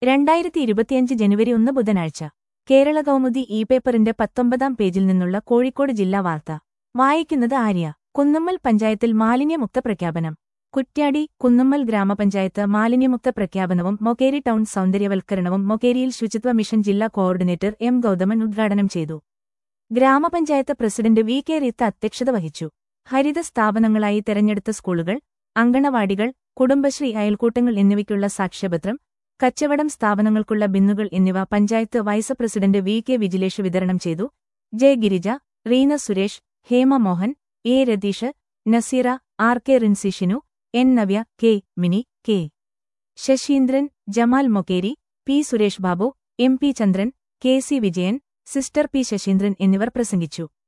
രണ്ടായിരത്തി ഇരുപത്തിയഞ്ച് ജനുവരി ഒന്ന് ബുധനാഴ്ച കേരള കൗമുദി ഇ പേപ്പറിന്റെ പത്തൊമ്പതാം പേജിൽ നിന്നുള്ള കോഴിക്കോട് ജില്ലാ വാർത്ത വായിക്കുന്നത് ആര്യ കുന്നമ്മൽ പഞ്ചായത്തിൽ മാലിന്യമുക്ത പ്രഖ്യാപനം കുറ്റ്യാടി കുന്നമ്മൽ ഗ്രാമപഞ്ചായത്ത് മാലിന്യമുക്ത പ്രഖ്യാപനവും മൊകേരി ടൗൺ സൗന്ദര്യവൽക്കരണവും മൊകേരിയിൽ ശുചിത്വ മിഷൻ ജില്ലാ കോർഡിനേറ്റർ എം ഗൗതമൻ ഉദ്ഘാടനം ചെയ്തു ഗ്രാമപഞ്ചായത്ത് പ്രസിഡന്റ് വി കെ റീത്ത അധ്യക്ഷത വഹിച്ചു ഹരിത സ്ഥാപനങ്ങളായി തെരഞ്ഞെടുത്ത സ്കൂളുകൾ അങ്കണവാടികൾ കുടുംബശ്രീ അയൽക്കൂട്ടങ്ങൾ എന്നിവയ്ക്കുള്ള സാക്ഷ്യപത്രം കച്ചവടം സ്ഥാപനങ്ങൾക്കുള്ള ബിന്നുകൾ എന്നിവ panchayat vice president V K Vijilesh വിതരണം ചെയ്തു J Girija Reena Suresh Hema Mohan A Ratheesh Naseera R K Rinsishinu N Navya K Mini K Sasheendran Jamal Mokeri P Suresh Babu M P Chandran K C Vijayan sister P Sasheendran എന്നിവർ പ്രസംഗിച്ചു